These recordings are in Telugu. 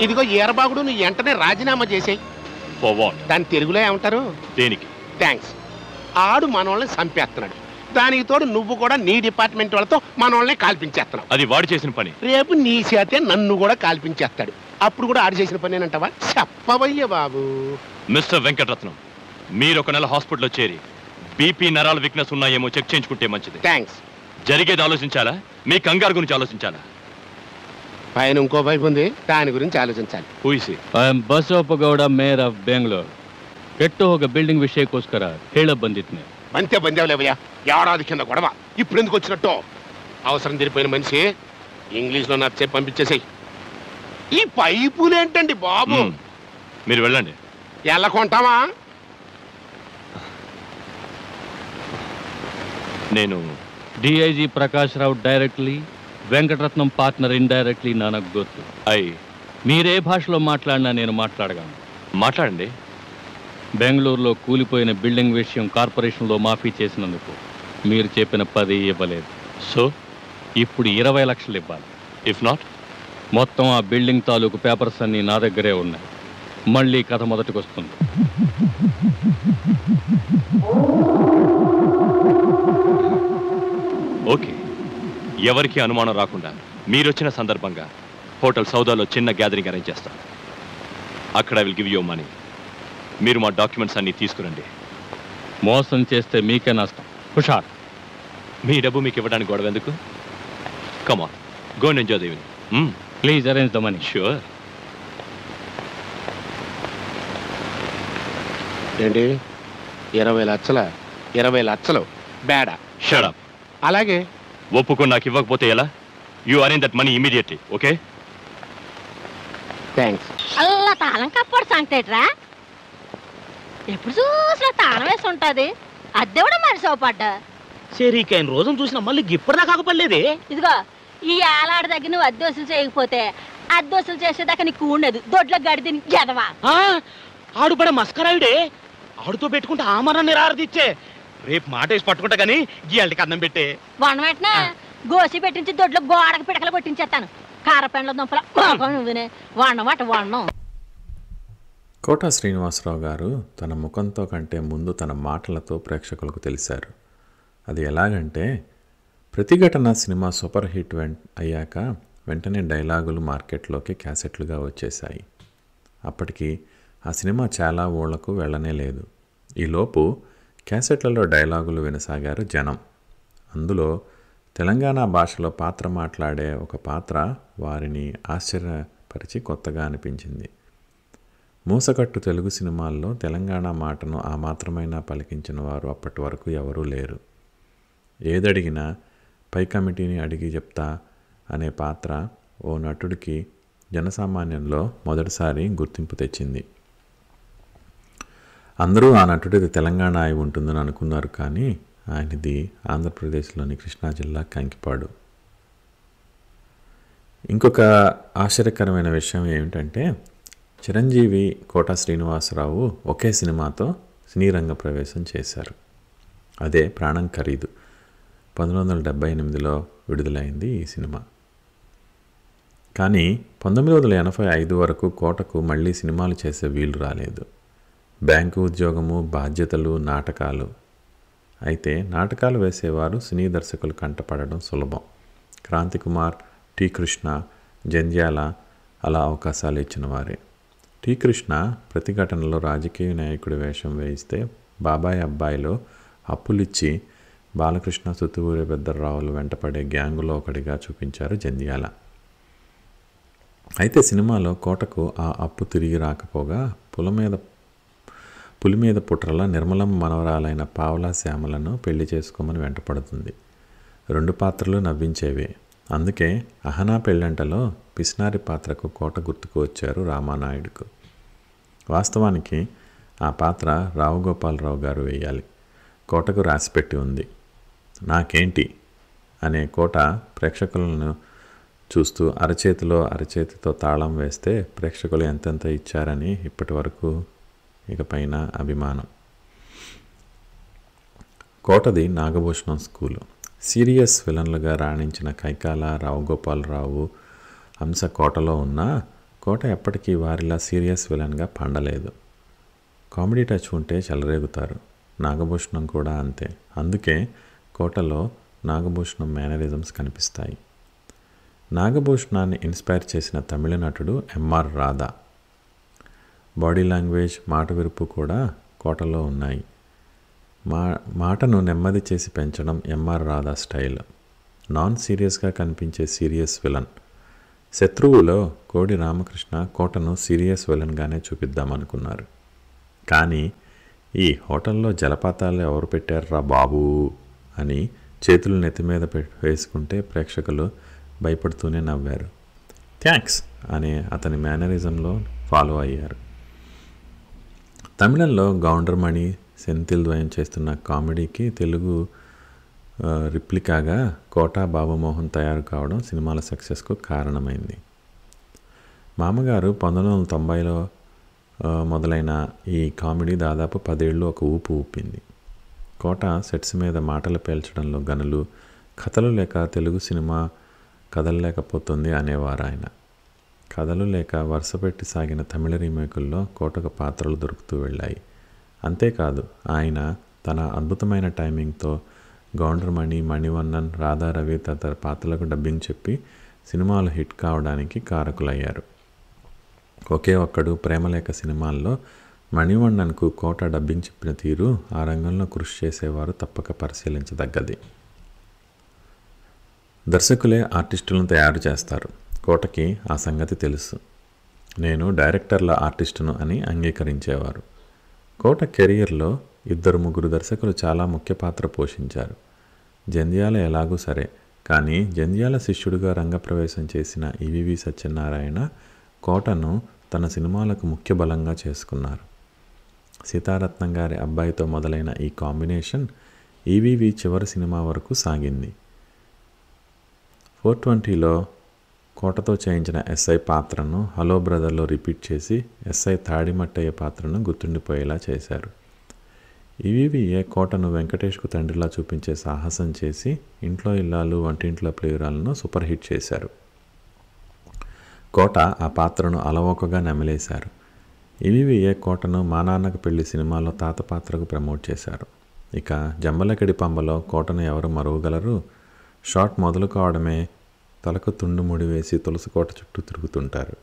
ఇదిగో ఈరబాగుడు నువ్వు వెంటనే రాజీనామా చేసేయి ఫర్ వాట్ దాని తెలుగులో ఏమంటారు దేనికి థ్యాంక్స్ ఆడు మనోళ్ళని చంపేస్తున్నాడు దానికి తోడు నువ్వు కూడా నీ డిపార్ట్మెంట్ వాళ్ళతో మనోళ్ళని కాల్పించేస్తున్నావు అది వాడు చేసిన పని రేపు నీ చేతే నన్ను కూడా కాల్పించేస్తాడు అప్పుడు కూడా ఆడు చేసిన పని అంటావా చెప్పవయ్య బాబు మిస్టర్ వెంకటరత్నం మీరు ఒక నెల హాస్పిటల్లో చేరి బీపీ నరాల వీక్నెస్ ఉన్నాయేమో చెక్ చేయించుకుంటే మంచిది థ్యాంక్స్ జరిగేది ఆలోచించాలా మీ కంగారు గురించి ఆలోచించాలా పైన ఇంకో వైపు ఉంది దాని గురించి ఆలోచించాలి ఊసి I am Basavappagowda mayor of Bengaluru ಕೆಟ್ಟು ಹೋಗೋ ಬಿಲ್ಡಿಂಗ್ ವಿಷಯಕ್ಕೋಸ್ಕರ ಹೇಳ ಬಂದಿದ್ನೆ అంతే బందేవులేవయ్యా ఏడాది కింద గొడవ ఇప్పుడు ఎందుకు వచ్చినట్టు అవసరం తీరిపోయిన మనిషి ఇంగ్లీష్లో నచ్చే పంపించేసేయ్ ఈ పైపులు ఏంటండి బాబు మ్మ్. మీరు వెళ్ళండి ఎలా కొంటావా నేను DIG Prakash Rao directly Venkataratnam partner indirectly నాకు గుర్తు ఐ మీరే భాషలో మాట్లాడినా నేను మాట్లాడగలను మాట్లాడండి బెంగళూరులో కూలిపోయిన బిల్డింగ్ విషయం కార్పొరేషన్లో మాఫీ చేసినందుకు మీరు చెప్పిన పది ఇవ్వలేదు సో ఇప్పుడు ఇరవై లక్షలు ఇవ్వాలి ఇఫ్ నాట్ మొత్తం ఆ బిల్డింగ్ తాలూకు పేపర్స్ అన్నీ నా దగ్గరే ఉన్నాయి మళ్ళీ కథ మొదటికి వస్తుంది ఓకే ఎవరికి అనుమానం రాకుండా మీరొచ్చిన సందర్భంగా హోటల్ సౌదాలో చిన్న గ్యాదరింగ్ అరేంజ్ చేస్తాను అక్కడ విల్ గివ్ యూ మనీ మీరు మా డాక్యుమెంట్స్ అన్ని తీసుకురండి మోసం చేస్తే మీకే నష్టం హుషార్ మీ డబ్బు మీకు ఇవ్వడానికి గొడవ ఎందుకు కమాన్ గో అండ్ ఎంజాయ్ దేవిని please arrange the money sure ఏంటి ఇరవై లక్షల ఇరవై లక్షలు బేడా షడప్ అలాగే ఒప్పుకొని నాకు ఇవ్వకపోతే ఎలా you arrange that money immediately okay thanks అల్ల తాళం కప్పుడు సంగతేట్రా ఎప్పుడు చూసినా తాళం వేసి ఉంటది అద్దె కూడా మనిషి పడ్డా సరికైన రోజును చూసిన మళ్ళీ గిప్పటిదా కాకపోలేదే ఇదిగో ఈ ఏలాడి దగ్గర నువ్వు అద్దె వసూలు చేయకపోతే అద్దె వసూలు చేసేదాకా నీకు ఉండదు దొడ్లో గడిది ఎదవా ఆ, ఆడు పడే మస్కరాయుడే ఆడుతో పెట్టుకుంటే ఆమరణ నిరారదిచ్చే రేపు మాట వేసి పట్టుకుంటా గానీ గీయాలకి అన్నం పెట్టే వన వెంటనే గోసి పెట్టించి దొడ్లో గోడకు పిడకలు కొట్టించేస్తాను కారపెండ్ల దుంపల కోపం నువ్వునే వండమాట వండం కోట శ్రీనివాసరావు గారు తన ముఖంతో కంటే ముందు తన మాటలతో ప్రేక్షకులకు తెలిసారు అది ఎలాగంటే ప్రతిఘటన సినిమా సూపర్ హిట్ వెంట అయ్యాక వెంటనే డైలాగులు మార్కెట్లోకి క్యాసెట్లుగా వచ్చేశాయి అప్పటికి ఆ సినిమా చాలా ఊళ్ళకు వెళ్ళనే లేదు ఈలోపు క్యాసెట్లలో డైలాగులు వినసాగారు జనం అందులో తెలంగాణ భాషలో పాత్ర మాట్లాడే ఒక పాత్ర వారిని ఆశ్చర్యపరిచి కొత్తగా అనిపించింది మూసకట్టు తెలుగు సినిమాల్లో తెలంగాణ మాటను ఆ మాత్రమైనా పలికించిన వారు అప్పటి వరకు ఎవరూ లేరు ఏదడిగినా పై కమిటీని అడిగి చెప్తా అనే పాత్ర ఓ నటుడికి జనసామాన్యంలో మొదటిసారి గుర్తింపు తెచ్చింది అందరూ ఆ నటుడిది తెలంగాణ అయి ఉంటుందని అనుకున్నారు కానీ ఆయనది ఆంధ్రప్రదేశ్లోని కృష్ణా జిల్లా కంకిపాడు ఇంకొక ఆశ్చర్యకరమైన విషయం ఏమిటంటే చిరంజీవి కోట శ్రీనివాసరావు ఒకే సినిమాతో సినీ రంగ ప్రవేశం చేశారు అదే ప్రాణం ఖరీదు పంతొమ్మిది వందల డెబ్బై ఎనిమిదిలో విడుదలైంది ఈ సినిమా కానీ పంతొమ్మిది వందల ఎనభై ఐదు వరకు కోటకు మళ్ళీ సినిమాలు చేసే వీలు రాలేదు బ్యాంకు ఉద్యోగము బాధ్యతలు నాటకాలు అయితే నాటకాలు వేసేవారు సినీ దర్శకులు కంటపడడం సులభం క్రాంతి కుమార్ టి కృష్ణ జంధ్యాల అలా అవకాశాలు ఇచ్చిన వారే టి కృష్ణ ప్రతిఘటనలో రాజకీయ నాయకుడి వేషం వేయిస్తే బాబాయ్ అబ్బాయిలో అప్పులిచ్చి బాలకృష్ణ సుత్తువూరి పెద్దరావులు వెంటపడే గ్యాంగులో ఒకడిగా చూపించారు జంధ్యాల అయితే సినిమాలో కోటకు ఆ అప్పు తిరిగి రాకపోగా పుల మీద పులి మీద పుట్రల నిర్మలం మనవరాలైన పావలా శ్యామలను పెళ్లి చేసుకోమని వెంటపడుతుంది రెండు పాత్రలు నవ్వించేవే అందుకే అహనా పెళ్ళంటలో పిస్నారి పాత్రకు కోట గుర్తుకు వచ్చారు రామానాయుడుకు వాస్తవానికి ఆ పాత్ర రావు గోపాలరావు గారు వేయాలి కోటకు రాసిపెట్టి ఉంది నాకేంటి అనే కోట ప్రేక్షకులను చూస్తూ అరచేతిలో అరచేతితో తాళం వేస్తే ప్రేక్షకులు ఎంతెంత ఇచ్చారని ఇప్పటి వరకు ఇకపైన అభిమానం కోటది నాగభూషణం స్కూలు సీరియస్ విలన్లుగా రాణించిన కైకాల రావు గోపాలరావు హంస కోటలో ఉన్న కోట ఎప్పటికీ వారిలా సీరియస్ విలన్గా పండలేదు కామెడీ టచ్ ఉంటే చెలరేగుతారు నాగభూషణం కూడా అంతే అందుకే కోటలో నాగభూషణం మేనరిజమ్స్ కనిపిస్తాయి నాగభూషణాన్ని ఇన్స్పైర్ చేసిన తమిళ నటుడు ఎంఆర్ రాధా బాడీ లాంగ్వేజ్ మాట విరుపు కూడా కోటలో ఉన్నాయి మా మాటను నెమ్మది చేసి పెంచడం ఎంఆర్ రాధా స్టైల్ నాన్ సీరియస్గా కనిపించే సీరియస్ విలన్ శత్రువులో కోడి రామకృష్ణ కోటను సీరియస్ విలన్గానే చూపిద్దామనుకున్నారు కానీ ఈ హోటల్లో జలపాతాలు ఎవరు పెట్టారా బాబు అని చేతులు నెత్తి మీద పె- వేసుకుంటే ప్రేక్షకులు భయపడుతూనే నవ్వారు థ్యాంక్స్ అని అతని మేనరిజంలో ఫాలో అయ్యారు తమిళంలో గౌండర్మణి సెంతిల్ ద్వయం చేస్తున్న కామెడీకి తెలుగు ఆ, రిప్లికాగా కోటా బాబుమోహన్ తయారు కావడం సినిమాల సక్సెస్కు కారణమైంది మామగారు పంతొమ్మిది వందల తొంభైలో ఆ, మొదలైన ఈ కామెడీ దాదాపు పదేళ్ళు ఒక ఊపు ఊపింది కోట సెట్స్ మీద మాటలు పేల్చడంలో గనులు కథలు లేక తెలుగు సినిమా కదలలేకపోతుంది అనేవారు ఆయన కథలు లేక వరుసపెట్టి సాగిన తమిళ రీమేకుల్లో కోటకు పాత్రలు దొరుకుతూ వెళ్ళాయి అంతేకాదు ఆయన తన అద్భుతమైన టైమింగ్తో గౌండర్మణి మణివన్నన్ రాధారవి తదితర పాత్రలకు డబ్బింగ్ చెప్పి సినిమాలు హిట్ కావడానికి కారకులయ్యారు ఒకే ఒక్కడు ప్రేమలేఖ సినిమాల్లో మణివన్నన్కు కోట డబ్బింగ్ చెప్పిన తీరు ఆ రంగంలో కృషి చేసేవారు తప్పక పరిశీలించదగ్గది దర్శకులే ఆర్టిస్టులను తయారు చేస్తారు కోటకి ఆ సంగతి తెలుసు నేను డైరెక్టర్ల ఆర్టిస్టును అని అంగీకరించేవారు కోట కెరియర్లో ఇద్దరు ముగ్గురు దర్శకులు చాలా ముఖ్య పాత్ర పోషించారు జంధ్యాల ఎలాగూ సరే కానీ జంధ్యాల శిష్యుడిగా రంగప్రవేశం చేసిన ఈవివి సత్యనారాయణ కోటను తన సినిమాలకు ముఖ్య బలంగా చేసుకున్నారు సీతారత్నం గారి అబ్బాయితో మొదలైన ఈ కాంబినేషన్ ఈవీవి చివరి సినిమా వరకు సాగింది ఫోర్ ట్వంటీలో కోటతో చేయించిన ఎస్ఐ పాత్రను హలో బ్రదర్లో రిపీట్ చేసి ఎస్ఐ తాడిమట్టయ్య పాత్రను గుర్తుండిపోయేలా చేశారు ఈవీవీఏ కోటను వెంకటేష్కు తండ్రిలా చూపించే సాహసం చేసి ఇంట్లో ఇల్లాలు వంటింట్లో ప్లేయురాలను సూపర్ హిట్ చేశారు కోట ఆ పాత్రను అలవోకగా నమిలేశారు ఈవీవీఏ కోటను మా నాన్నకు పెళ్లి సినిమాలో తాత పాత్రకు ప్రమోట్ చేశారు ఇక జంబలకిడి పంబలో కోటను ఎవరు మరువగలరు షాట్ మొదలు కావడమే తలకు తుండు ముడి వేసి తులసి కోట చుట్టూ తిరుగుతుంటారు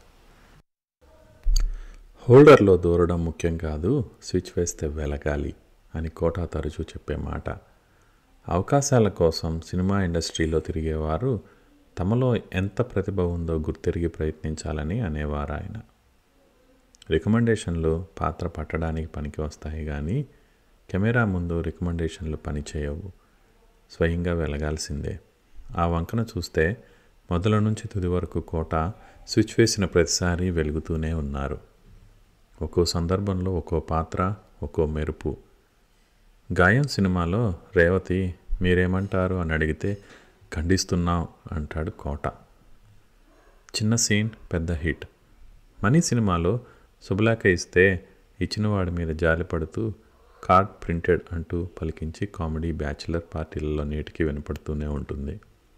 హోల్డర్లో దూరడం ముఖ్యం కాదు స్విచ్ వేస్తే వెలగాలి అని కోట తరచూ చెప్పే మాట అవకాశాల కోసం సినిమా ఇండస్ట్రీలో తిరిగేవారు తమలో ఎంత ప్రతిభ ఉందో గుర్తిరిగి ప్రయత్నించాలని అనేవారు ఆయన రికమెండేషన్లు పాత్ర పట్టడానికి పనికి వస్తాయి కానీ కెమెరా ముందు రికమెండేషన్లు పనిచేయవు స్వయంగా వెలగాల్సిందే ఆ వంకన చూస్తే మొదల నుంచి తుది వరకు కోట స్విచ్ వేసిన ప్రతిసారి వెలుగుతూనే ఉన్నారు ఒక్కో సందర్భంలో ఒక్కో పాత్ర ఒక్కో మెరుపు గాయం సినిమాలో రేవతి మీరేమంటారు అని అడిగితే ఖండిస్తున్నాం అంటాడు కోట చిన్న సీన్ పెద్ద హిట్ మనీ సినిమాలో శుభలేఖ ఇస్తే ఇచ్చినవాడి మీద జాలిపడుతూ కార్డ్ ప్రింటెడ్ అంటూ పలికించి కామెడీ బ్యాచిలర్ పార్టీలలో నేటికి వినపడుతూనే ఉంటుంది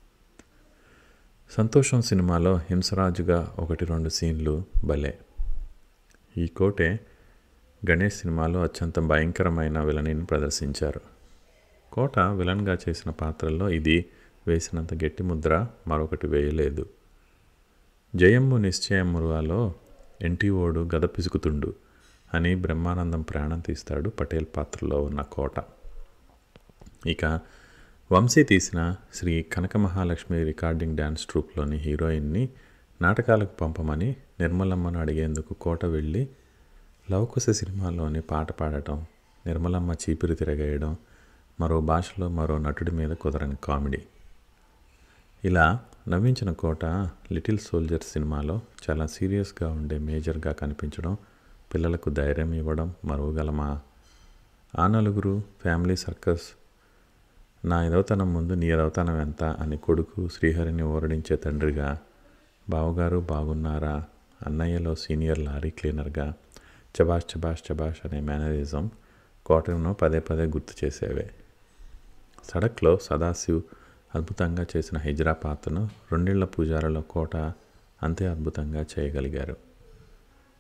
సంతోషం సినిమాలో హింసరాజుగా ఒకటి రెండు సీన్లు భలే ఈ కోటే గణేష్ సినిమాలో అత్యంత భయంకరమైన విలనిని ప్రదర్శించారు కోట విలన్గా చేసిన పాత్రల్లో ఇది వేసినంత గట్టి ముద్ర మరొకటి వేయలేదు జయమ్ము నిశ్చయమురువాలో ఎన్టీఓడు గద పిసుకుతుండు అని బ్రహ్మానందం ప్రాణం తీస్తాడు పటేల్ పాత్రలో ఉన్న కోట ఇక వంశీ తీసిన శ్రీ కనక మహాలక్ష్మి రికార్డింగ్ డ్యాన్స్ ట్రూప్లోని హీరోయిన్ని నాటకాలకు పంపమని నిర్మలమ్మను అడిగేందుకు కోట వెళ్ళి లవకుశ సినిమాలోని పాట పాడటం నిర్మలమ్మ చీపిరి తిరగేయడం మరో భాషలో మరో నటుడి మీద కుదరని కామెడీ ఇలా నవ్వించిన కోట లిటిల్ సోల్జర్ సినిమాలో చాలా సీరియస్గా ఉండే మేజర్గా కనిపించడం పిల్లలకు ధైర్యం ఇవ్వడం మరువగలమా ఆ నలుగురు ఫ్యామిలీ సర్కస్ నా ఎదవతనం ముందు నీ ఎదవతనం ఎంత అని కొడుకు శ్రీహరిని ఓరడించే తండ్రిగా బావగారు బాగున్నారా అన్నయ్యలో సీనియర్ లారీ క్లీనర్గా చబాష్ చబాష్ చబాష్ అనే మేనరిజం కోటను పదే పదే గుర్తు చేసేవే సడక్లో సదాశివ్ అద్భుతంగా చేసిన హిజ్రా పాత్రను రెండేళ్ల పూజారలో కోట అంతే అద్భుతంగా చేయగలిగారు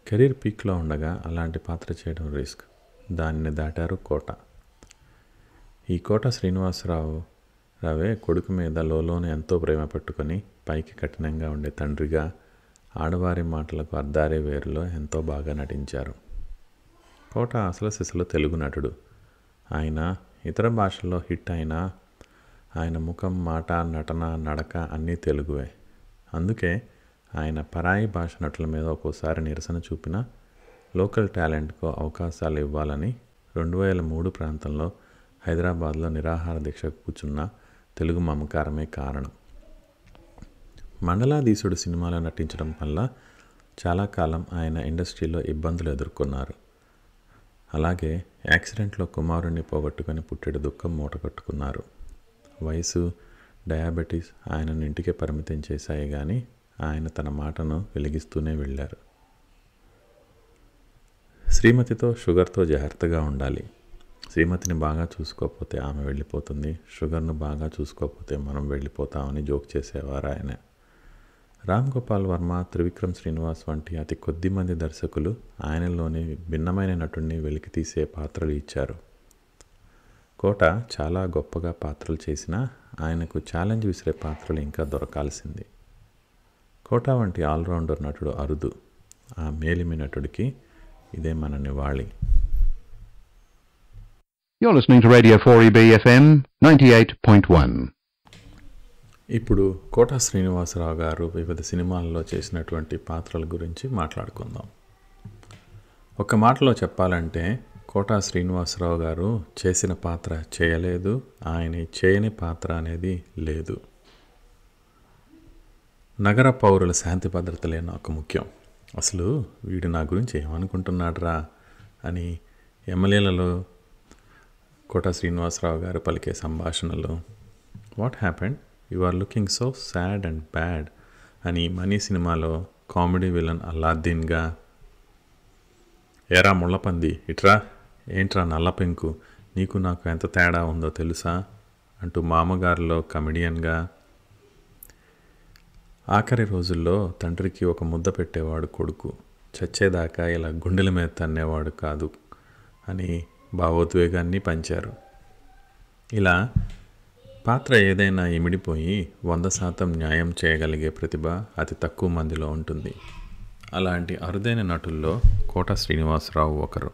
కెరీర్ పీక్లో ఉండగా అలాంటి పాత్ర చేయడం రిస్క్ దానిని దాటారు కోట ఈ కోట శ్రీనివాసరావు రావే కొడుకు మీద లోలోనే ఎంతో ప్రేమ పెట్టుకొని పైకి కఠినంగా ఉండే తండ్రిగా ఆడవారి మాటలకు అర్ధారే వేరులో ఎంతో బాగా నటించారు కోట అసలు సిసలు తెలుగు నటుడు ఆయన ఇతర భాషల్లో హిట్ అయినా ఆయన ముఖం మాట నటన నడక అన్నీ తెలుగువే అందుకే ఆయన పరాయి భాష నటుల మీద ఒక్కోసారి నిరసన చూపిన లోకల్ టాలెంట్కు అవకాశాలు ఇవ్వాలని రెండు వేల మూడు ప్రాంతంలో హైదరాబాద్లో నిరాహార దీక్ష కూర్చున్న తెలుగు మమకారమే కారణం మండలాధీశుడు సినిమాలో నటించడం వల్ల చాలా కాలం ఆయన ఇండస్ట్రీలో ఇబ్బందులు ఎదుర్కొన్నారు అలాగే యాక్సిడెంట్లో కుమారుణ్ణి పోగొట్టుకొని పుట్టెడు దుఃఖం మూటగట్టుకున్నారు వయసు డయాబెటీస్ ఆయనను ఇంటికే పరిమితం చేశాయి కానీ ఆయన తన మాటను వెలిగిస్తూనే వెళ్ళారు శ్రీమతితో షుగర్తో జాగ్రత్తగా ఉండాలి శ్రీమతిని బాగా చూసుకోకపోతే ఆమె వెళ్ళిపోతుంది షుగర్ను బాగా చూసుకోకపోతే మనం వెళ్ళిపోతామని జోక్ చేసేవారు ఆయన రామ్ గోపాల్ వర్మ త్రివిక్రమ్ శ్రీనివాస్ వంటి అతి కొద్ది మంది దర్శకులు ఆయనలోని భిన్నమైన నటుడిని వెలికితీసే పాత్రలు ఇచ్చారు కోట చాలా గొప్పగా పాత్రలు చేసినా ఆయనకు ఛాలెంజ్ విసిరే పాత్రలు ఇంకా దొరకాల్సింది కోట వంటి ఆల్రౌండర్ నటుడు అరుదు ఆ మేలిమి నటుడికి ఇదే మన నివాళి You're listening to Radio 4EB FM 98.1. ఇప్పుడు కోట శ్రీనివాసరావు గారు వివిధ సినిమాల్లో చేసినటువంటి పాత్రల గురించి మాట్లాడుకుందాం ఒక మాటలో చెప్పాలంటే కోట శ్రీనివాసరావు గారు చేసిన పాత్ర చేయలేదు ఆయన చేయని పాత్ర అనేది లేదు నగర పౌరుల శాంతి భద్రతలే నాకు ముఖ్యం అసలు వీడు నా గురించి ఏమనుకుంటున్నాడురా అని ఎమ్మెల్యేలలో కోట శ్రీనివాసరావు గారు పలికే సంభాషణలు what happened you are looking so sad and bad అని మనీ సినిమాలో కామెడీ విలన్ అల్లాద్దీన్గా ఏరా ముళ్ళపంది ఇట్రా ఏంట్రా నల్ల పెంకు నీకు నాకు ఎంత తేడా ఉందో తెలుసా అంటూ మామగారిలో కమెడియన్గా ఆఖరి రోజుల్లో తండ్రికి ఒక ముద్ద పెట్టేవాడు కొడుకు చచ్చేదాకా ఇలా గుండెల మీద తన్నేవాడు కాదు అని భావోద్వేగాన్ని పంచారు ఇలా పాత్ర ఏదైనా ఇమిడిపోయి వంద శాతం న్యాయం చేయగలిగే ప్రతిభ అతి తక్కువ మందిలో ఉంటుంది అలాంటి అరుదైన నటుల్లో కోట శ్రీనివాసరావు ఒకరు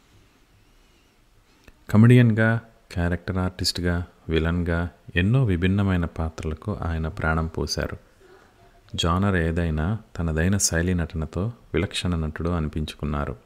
కమెడియన్గా క్యారెక్టర్ ఆర్టిస్ట్గా విలన్గా ఎన్నో విభిన్నమైన పాత్రలకు ఆయన ప్రాణం పోశారు జానర్ ఏదైనా తనదైన శైలి నటనతో విలక్షణ నటుడు అనిపించుకున్నారు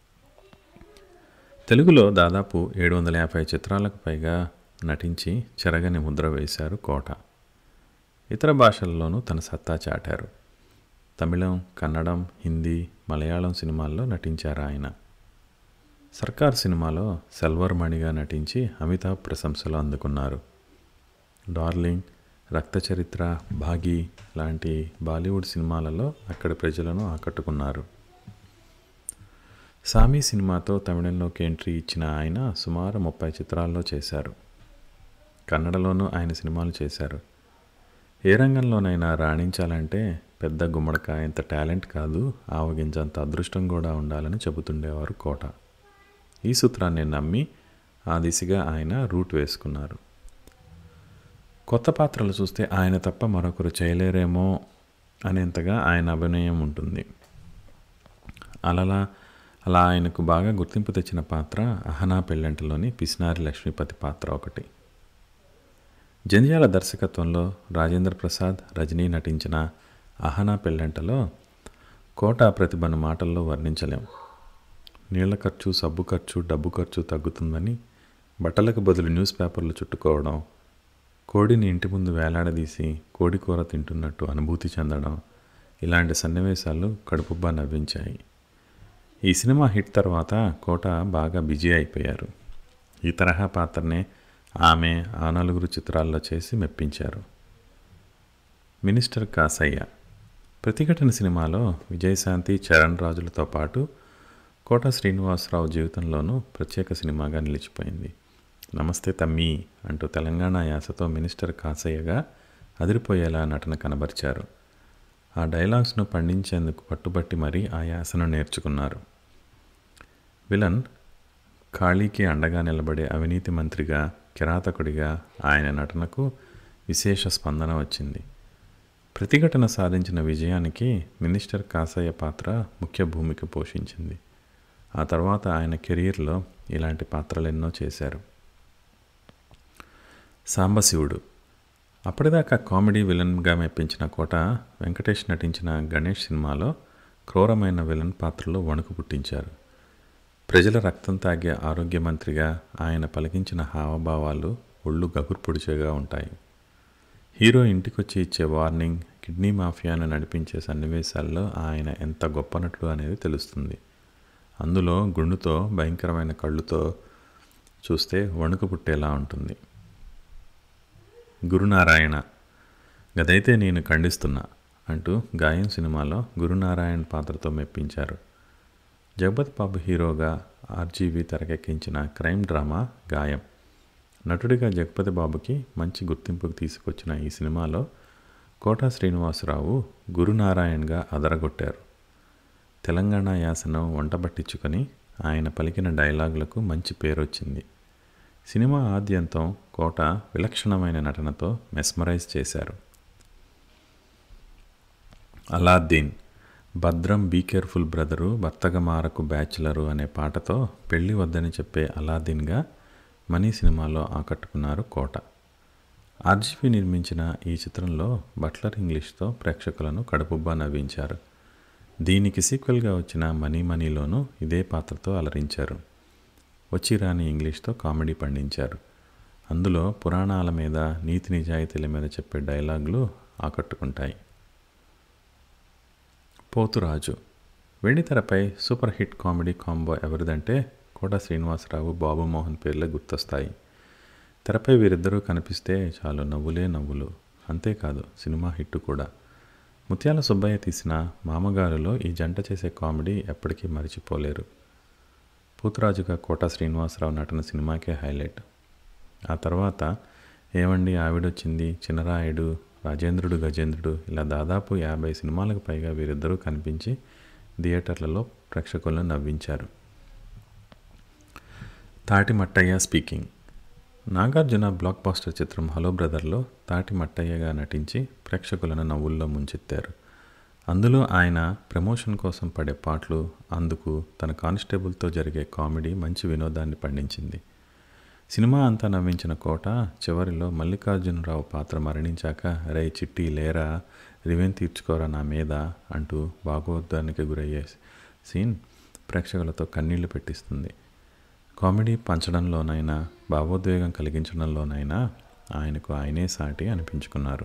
తెలుగులో దాదాపు ఏడు వందల యాభై చిత్రాలకు పైగా నటించి చెరగని ముద్ర వేశారు కోట ఇతర భాషల్లోనూ తన సత్తా చాటారు తమిళం కన్నడం హిందీ మలయాళం సినిమాల్లో నటించారు ఆయన సర్కార్ సినిమాలో సెల్వర్ మణిగా నటించి అమితాబ్ ప్రశంసలు అందుకున్నారు డార్లింగ్ రక్త చరిత్ర భాగి లాంటి బాలీవుడ్ సినిమాలలో అక్కడి ప్రజలను ఆకట్టుకున్నారు సామీ సినిమాతో తమిళంలోకి ఎంట్రీ ఇచ్చిన ఆయన సుమారు ముప్పై చిత్రాల్లో చేశారు కన్నడలోనూ ఆయన సినిమాలు చేశారు ఏ రంగంలోనైనా రాణించాలంటే పెద్ద గుమ్మడికాయంత టాలెంట్ కాదు ఆవగించంత అదృష్టం కూడా ఉండాలని చెబుతుండేవారు కోట ఈ సూత్రాన్ని నమ్మి ఆ దిశగా ఆయన రూట్ వేసుకున్నారు కొత్త పాత్రలు చూస్తే ఆయన తప్ప మరొకరు చేయలేరేమో అనేంతగా ఆయన అభినయం ఉంటుంది అలలా అలా ఆయనకు బాగా గుర్తింపు తెచ్చిన పాత్ర అహనా పెళ్ళంటిలోని పిసినారి లక్ష్మీపతి పాత్ర ఒకటి జంధ్యాల దర్శకత్వంలో రాజేంద్ర ప్రసాద్ రజనీ నటించిన అహనా పెళ్ళంటలో కోట ప్రతిభను మాటల్లో వర్ణించలేం నీళ్ల ఖర్చు సబ్బు ఖర్చు డబ్బు ఖర్చు తగ్గుతుందని బట్టలకు బదులు న్యూస్ పేపర్లు చుట్టుకోవడం కోడిని ఇంటి ముందు వేలాడదీసి కోడి కూర తింటున్నట్టు అనుభూతి చెందడం ఇలాంటి సన్నివేశాలు కడుపుబ్బా నవ్వించాయి ఈ సినిమా హిట్ తర్వాత కోట బాగా బిజీ అయిపోయారు ఈ తరహా పాత్రనే ఆమె ఆ నలుగురు చిత్రాల్లో చేసి మెప్పించారు మినిస్టర్ కాసయ్య ప్రతిఘటన సినిమాలో విజయశాంతి చరణ్ రాజులతో పాటు కోట శ్రీనివాసరావు జీవితంలోనూ ప్రత్యేక సినిమాగా నిలిచిపోయింది నమస్తే తమ్మి అంటూ తెలంగాణ యాసతో మినిస్టర్ కాసయ్యగా అదిరిపోయేలా నటన కనబరిచారు ఆ డైలాగ్స్ను పండించేందుకు పట్టుబట్టి మరీ ఆ యాసను నేర్చుకున్నారు విలన్ ఖాళీకి అండగా నిలబడే అవినీతి మంత్రిగా కిరాతకుడిగా ఆయన నటనకు విశేష స్పందన వచ్చింది ప్రతిఘటన సాధించిన విజయానికి మినిస్టర్ కాసయ్య పాత్ర ముఖ్య భూమిక పోషించింది ఆ తర్వాత ఆయన కెరీర్లో ఇలాంటి పాత్రలు ఎన్నో చేశారు సాంబశివుడు అప్పటిదాకా కామెడీ విలన్గా మెప్పించిన కోట వెంకటేష్ నటించిన గణేష్ సినిమాలో క్రూరమైన విలన్ పాత్రలో వణుకు పుట్టించారు ప్రజల రక్తం తాగే ఆరోగ్య మంత్రిగా ఆయన పలికించిన హావభావాలు ఒళ్ళు గగుర్పొడిచేగా ఉంటాయి హీరో ఇంటికొచ్చి ఇచ్చే వార్నింగ్ కిడ్నీ మాఫియాను నడిపించే సన్నివేశాల్లో ఆయన ఎంత గొప్ప నటుడు అనేది తెలుస్తుంది అందులో గుండుతో భయంకరమైన కళ్ళుతో చూస్తే వణుకు పుట్టేలా ఉంటుంది గురునారాయణ గదైతే నేను ఖండిస్తున్నా అంటూ గాయం సినిమాలో గురునారాయణ పాత్రతో మెప్పించారు జగపతి బాబు హీరోగా ఆర్జీవి తెరకెక్కించిన క్రైమ్ డ్రామా గాయం నటుడిగా జగపతి బాబుకి మంచి గుర్తింపుకు తీసుకొచ్చిన ఈ సినిమాలో కోటా శ్రీనివాసరావు గురునారాయణ్గా అదరగొట్టారు తెలంగాణ యాసను వంటబట్టించుకొని ఆయన పలికిన డైలాగులకు మంచి పేరు వచ్చింది సినిమా ఆద్యంతం కోట విలక్షణమైన నటనతో మెస్మరైజ్ చేశారు అలాద్దీన్ భద్రం బీ కేర్ఫుల్ బ్రదరు భర్తగమారకు బ్యాచులరు అనే పాటతో పెళ్లి వద్దని చెప్పే అలాద్దీన్గా మనీ సినిమాలో ఆకట్టుకున్నారు కోట ఆర్జీవి నిర్మించిన ఈ చిత్రంలో బట్లర్ ఇంగ్లీష్తో ప్రేక్షకులను కడుపుబ్బా నవ్వించారు దీనికి సీక్వెల్గా వచ్చిన మనీ మనీలోనూ ఇదే పాత్రతో అలరించారు వచ్చి రాని ఇంగ్లీష్తో కామెడీ పండించారు అందులో పురాణాల మీద నీతి నిజాయితీల మీద చెప్పే డైలాగులు ఆకట్టుకుంటాయి పోతురాజు వెండితెరపై సూపర్ హిట్ కామెడీ కాంబో ఎవరిదంటే కోట శ్రీనివాసరావు బాబు మోహన్ పేర్లే గుర్తొస్తాయి తెరపై వీరిద్దరూ కనిపిస్తే చాలు నవ్వులే నవ్వులు అంతేకాదు సినిమా హిట్ కూడా ముత్యాల సుబ్బయ్య తీసిన మామగారులో ఈ జంట చేసే కామెడీ ఎప్పటికీ మరిచిపోలేరు పూతరాజుగా కోట శ్రీనివాసరావు నటన సినిమాకే హైలైట్ ఆ తర్వాత ఏమండి ఆవిడొచ్చింది చిన్నరాయుడు రాజేంద్రుడు గజేంద్రుడు ఇలా దాదాపు యాభై సినిమాలకు పైగా వీరిద్దరూ కనిపించి థియేటర్లలో ప్రేక్షకులను నవ్వించారు Tati Mattayya speaking Nagarjuna blockbuster చిత్రం హలో బ్రదర్లో తాటి మట్టయ్యగా నటించి ప్రేక్షకులను నవ్వుల్లో ముంచెత్తారు అందులో ఆయన ప్రమోషన్ కోసం పడే పాటలు అందుకు తన కానిస్టేబుల్తో జరిగే కామెడీ మంచి వినోదాన్ని పండించింది సినిమా అంతా నవ్వించిన కోట చివరిలో మల్లికార్జునరావు పాత్ర మరణించాక రే చిట్టి లేరా రివెన్ తీర్చుకోరా నా మీద అంటూ భాగవద్ధానికి గురయ్యే సీన్ ప్రేక్షకులతో కన్నీళ్లు పెట్టిస్తుంది కామెడీ పంచడంలోనైనా భావోద్వేగం కలిగించడంలోనైనా ఆయనకు ఆయనే సాటి అనిపించుకున్నారు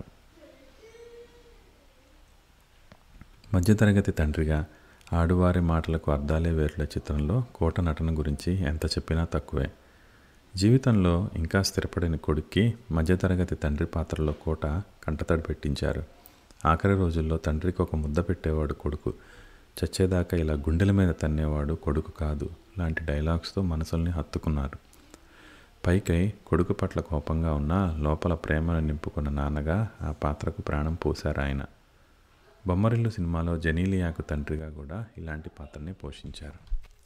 మధ్యతరగతి తండ్రిగా ఆడువారి మాటలకు అర్థాలే వేరుల చిత్రంలో కోట నటన గురించి ఎంత చెప్పినా తక్కువే జీవితంలో ఇంకా స్థిరపడిన కొడుక్కి మధ్యతరగతి తండ్రి పాత్రలో కోట కంటతడి పెట్టించారు ఆఖరి రోజుల్లో తండ్రికి ఒక ముద్ద పెట్టేవాడు కొడుకు చచ్చేదాకా ఇలా గుండెల మీద తన్నేవాడు కొడుకు కాదు లాంటి డైలాగ్స్తో మనసుల్ని హత్తుకున్నారు పైకై కొడుకు పట్ల కోపంగా ఉన్న లోపల ప్రేమను నింపుకున్న నాన్నగా ఆ పాత్రకు ప్రాణం పోశారు ఆయన బొమ్మరిల్లు సినిమాలో జనీలియాకు తండ్రిగా కూడా ఇలాంటి పాత్రని పోషించారు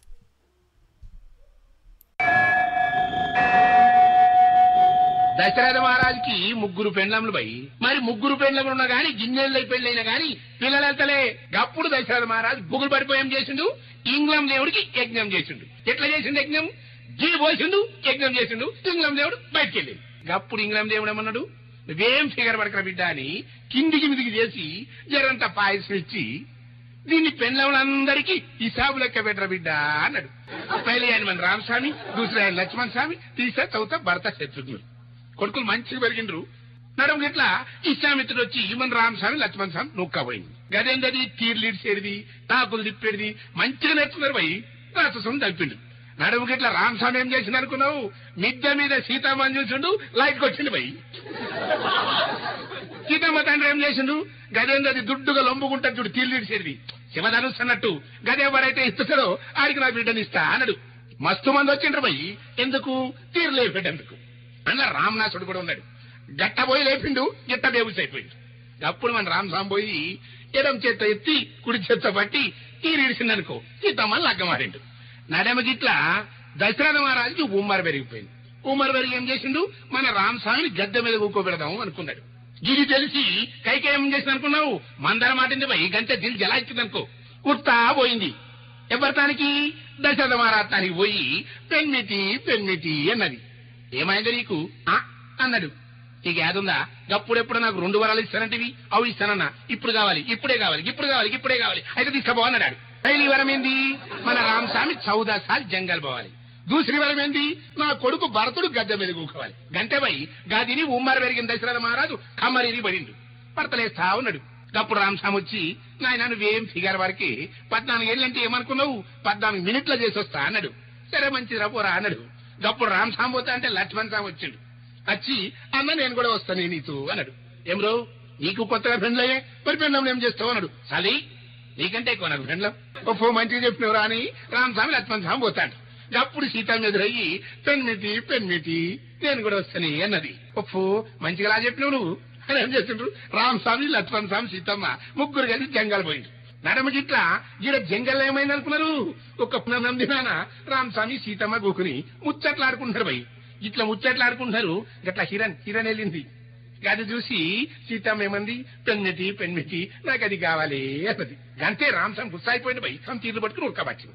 దశరథ మహారాజుకి ముగ్గురు పెండ్లములు పోయి మరి ముగ్గురు పెండ్లములు ఉన్నా గాని గిన్నెళ్ళై పెళ్ళైనా గాని పిల్లలంతలే గప్పుడు దశరథ మహారాజు బుగులు పడిపోయం చేసిండు ఇంగ్లం దేవుడికి యజ్ఞం చేసిండు ఎట్లా చేసిండు యజ్ఞం గీ పోసిండు యజ్ఞం చేసిండు ఇంగ్లం దేవుడు బయటికి వెళ్ళిండు గప్పుడు ఇంగ్లం దేవుడు ఏమన్నాడు నువ్వేం ఫిగర్ పడకరా బిడ్డ అని కిందికి మిదికి చేసి జరంత పాయసం ఇచ్చి దీన్ని పెండ్లములందరికీ హిసాబు లెక్క పెట్టరా బిడ్డ అన్నాడు పైలే ఆయన మన రామస్వామి దూసరా ఆయన లక్ష్మణ్ స్వామి తీసా చౌత భర్త శత్రుఘ్నుడు కొడుకులు మంచిగా పెరిగిండ్రు నడుము గిట్లా ఇష్టామిత్రుడు వచ్చి ఈమన్ రామస్వామి లక్ష్మణ్ స్వామి నూక్కపోయింది గదేందది తీర్లు ఇడిసేది తాకులు తిప్పేది మంచిగా నేర్చుకున్నారు పోయి రాక్షసం తప్పిండు నడుము గిట్లా రామస్వామి ఏం చేసింది అనుకున్నావు మిద్దె మీద సీతామని చూసిండు లైట్కి వచ్చింది పోయి సీతమ్మ తండ్రి ఏం చేసిండు గదేందది దుడ్డుగా లొంబుకుంటాడు చూడు తీర్లు ఇడిసేది శివధనుస్ అన్నట్టు గదెవరైతే ఇస్తాడో ఆడికి నా బిడ్డని ఇస్తా అన్నాడు మస్తు మంది వచ్చిండ్రు పోయి ఎందుకు తీరు లేపేటందుకు అన్న రామనాథుడు కూడా ఉన్నాడు గట్ట పోయి లేపిండు గిట్ట బేబుస్ అయిపోయింది అప్పుడు మన రామస్వామి పోయి ఎడం చేత్తో ఎత్తి కుడి చేత్తో పట్టి ఈరిడిసిందనుకో సీతమ్మ లగ్గమారిండు నడమ గిట్ల దశరథ మహారాజుకి ఉమ్మర పెరిగిపోయింది ఉమ్మర పెరిగి ఏం చేసిండు మన రామస్వామిని గద్దె మీద కూకోబెడదాం అనుకున్నాడు ఇది తెలిసి కైక ఏం చేసింది అనుకున్నావు మందర మాటింది పోయి గంట దిల్ జలాయించింది అనుకో ఉత్తా పోయింది ఎవరితానికి దశరథ మహారాజానికి పోయి పెన్మిటి పెన్మిటి అన్నది ఏమైంది నీకు ఆ అన్నాడు నీకు ఏదుందా గప్పుడెప్పుడు నాకు రెండు వరాలు ఇస్తానంటివి అవి ఇస్తానన్నా ఇప్పుడు కావాలి ఇప్పుడే కావాలి ఇప్పుడు కావాలి ఇప్పుడే కావాలి అయితే తీసుకోబో అన్నాడు పైలి వరం ఏంది మన రామస్వామి చౌదా సార్లు జంగల్ పోవాలి దూసరి వరం ఏంది నా కొడుకు భరతుడు గద్దె మీద కూకోవాలి గంటేపై గదిని ఉమ్మర పెరిగిన దశరథ మహారాజు కమ్మరిని పడిండు భర్తలేస్తా ఉన్నాడు అప్పుడు రామస్వామి వచ్చి నాయన నువ్వేం ఫిగర్ వరకు పద్నాలుగు ఏళ్ళంటే ఏమనుకున్నావు పద్నాలుగు మినిట్ల చేసి వస్తా అన్నాడు సరే మంచిది పోరా అన్నాడు అప్పుడు రామస్వామి పోతా అంటే లక్ష్మణ్ స్వామి వచ్చిండు వచ్చి అన్న నేను కూడా వస్తాను నీతో అన్నాడు ఏం రో నీకు కొత్తగా ఫ్రెండ్లయ్యే మరి ఫ్రెండ్లం ఏం చేస్తావు అన్నాడు సలి నీకంటే ఎక్కువ నాకు ఫ్రెండ్లం ఓ మంచిగా చెప్పినవరా అని రామస్వామి లక్ష్మణ్ స్వామి పోతాడు అప్పుడు సీతమ్మ ఎదురయ్యి పెన్మిటి పెన్మిటి నేను కూడా వస్తాను అన్నది ఒప్పు మంచిగా చెప్పినావు నువ్వు అని ఏం చేస్తుండ్రు రామస్వామి లక్ష్మణ్ స్వామి సీతమ్మ ముగ్గురు కలిసి జంగల్ పోయిండు నడమగిట్ల ఈడ జంగల్ ఏమైంది అనుకున్నారు ఒక నందినాన రామస్వామి సీతమ్మ గోకుని ముచ్చట్లాడుకుంటారు భయ్ ఇట్లా ముచ్చట్లాడుకుంటున్నారు గట్లా హిరణ్ హిరణ్ వెళ్ళింది అది చూసి సీతమ్మ ఏమంది పెన్మిటి పెన్మిటి నాకు అది కావాలి అన్నది అంతే రామస్వామి గుస్సాయిపోయింది భయ్ సమ్ తీర్లు పట్టుకుని ఉడకబట్టింది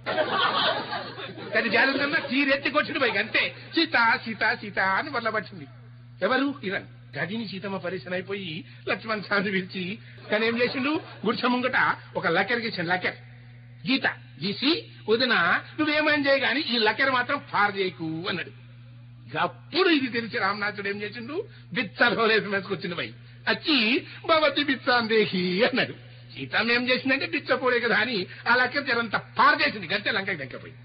అది జాగ్రత్త తీరెత్తి కొట్టింది భయ్ అంతే సీత సీత సీత అని వల్ల పట్టింది ఎవరు హిరణ్ గదిని సీతమ్మ పరిశ్రమ అయిపోయి లక్ష్మణ్ స్వామి పిలిచి కానీ ఏం చేసిండు గుడిసె ముంగట ఒక లకెర్ గీసాను లకెర్ గీత గీసి వదిన నువ్వేమని చేయ గాని ఈ లకెర్ మాత్రం ఫార్ చేయకు అన్నాడు అప్పుడు ఇది తెలిసి రామనాథుడు ఏం చేసిండు బిత్సలో వేసుకొచ్చింది పోయి వచ్చి భవతి బిత్సాందేహి అన్నాడు సీతమ్మ ఏం చేసిందంటే బిచ్చపోడే కదా అని ఆ లెక్క జరంతా పారు చేసింది గంటే లంకకి దక్కపోయి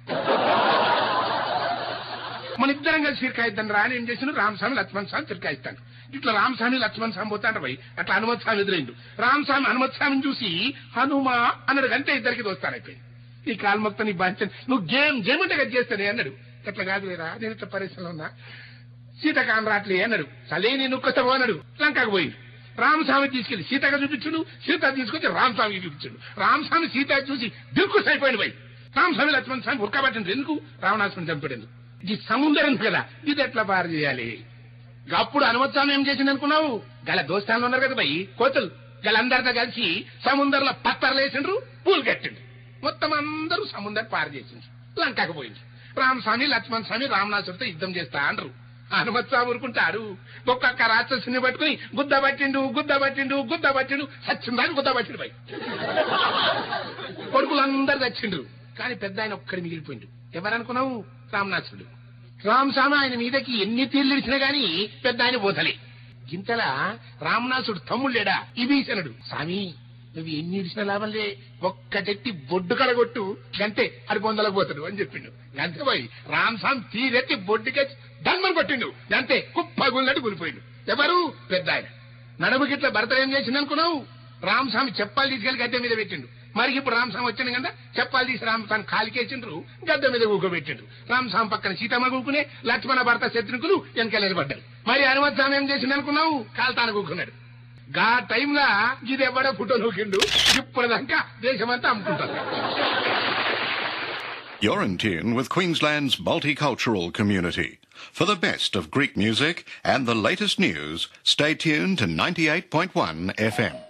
మన ఇద్దరం కలిసి ఫిర్కాయిద్దాం రా అని ఏం చేసిన రామస్వామి లక్ష్మణ్ స్వామి ఫిర్కాయిస్తాను ఇట్లా రామస్వామి లక్ష్మణ్ స్వామి పోతాడు పోయి అట్లా హనుమత్ స్వామి ఎదురైండు రామస్వామి హనుమత్ స్వామిని చూసి హనుమా అన్నాడు అంతే ఇద్దరికి దోస్తానైపోయింది ఈ కాల్మొక్త నీ బాంచన్ నువ్వు గేమ్ గేమ్ అంటే కదా చేస్తానే అన్నాడు అట్లా కాదు లేరా నేను ఇట్లా పరిశ్రమలో ఉన్నా సీతకాన్ రాట్లే అన్నాడు సలే నేను ఒక్కసారి అన్నాడు లంకకు పోయి రామస్వామి తీసుకెళ్లి సీతగా చూపించుడు సీత తీసుకొచ్చి రామస్వామికి చూపించుడు రామస్వామి సీత చూసి దిల్కుస్ అయిపోయింది పోయి రామస్వామి లక్ష్మణ్ స్వామి ఉరకబట్టింది ఎందుకు రావణాసుని చంపాడు ఇది సముద్రం కదా ఇది ఎట్లా పారు చేయాలి అప్పుడు హనుమత్స్వామి ఏం చేసింది అనుకున్నావు గల దోస్తాన్లు ఉన్నారు కదా భయ్ కోతలు గలందరితో కలిసి సముద్రంలో పత్తర్లు వేసిండ్రు పూలు కట్టిండ్రు మొత్తం అందరూ సముద్రం పారు చేసిండ్రు లంకకు పోయింది రామస్వామి లక్ష్మణ్ స్వామి రామనాథుడితో యుద్ధం చేస్తా అంటారు హనుమత్ స్వామి ఊరుకుంటారు ఒక్కొక్క రాక్షసుని పట్టుకుని గుద్ద పట్టిండు గుద్ద పట్టిండు గుద్ద పట్టిండు సచ్చిందని గుద్ద పట్టిండు భయ్ కొడుకులందరూ చచ్చిండ్రు కానీ పెద్ద ఆయన ఒక్కడి మిగిలిపోయిండు ఎవరనుకున్నావు రామనాథుడు రామస్వామి ఆయన మీదకి ఎన్ని తీర్లు ఇచ్చినా గాని పెద్ద ఆయన పోతలే గింతలా రామనాథుడు తమ్ముళ్ళేడా ఇబీసనుడు స్వామి నువ్వు ఎన్ని ఇడిచిన లాభంలే ఒక్కటెట్టి బొడ్డు కడగొట్టు గంటే అడి పొందలకు పోతాడు అని చెప్పిండు గంతే పోయి రామస్వామి తీరెత్తి బొడ్డుకెచ్చి ధన్మని కొట్టిండు గంతే కుప్ప గుల్లట్టు కూలిపోయిండు ఎవరు పెద్ద ఆయన నడుముకిట్ల భర్త ఏం చేసింది అనుకున్నావు రామస్వామి చెప్పాలి తీసుకెళ్లి గద్దె మీద పెట్టిండు మరి ఇప్పుడు రామస్వామి వచ్చిండు కదా చెప్పాలి తీసి రామస్వామి కాలికేసిండ్రు గద్దె మీద కూకోబెట్టిండు రామస్వామి పక్కన సీతమ్మ కూకునే లక్ష్మణ భర్త శత్రుకులు వెనకాల నిలబడ్డారు మరి హనుమత్ స్వామి ఏం చేసింది అనుకున్నావు కాల్తాన కూకున్నాడు గా టైంలా ఇది ఎవడో ఫోటో నూకిండు ఇప్పటిదాకా దేశమంతా అమ్ముకుంటారు You're in tune with Queensland's multicultural community. For the best of Greek music and the latest news, stay tuned to 98.1 FM.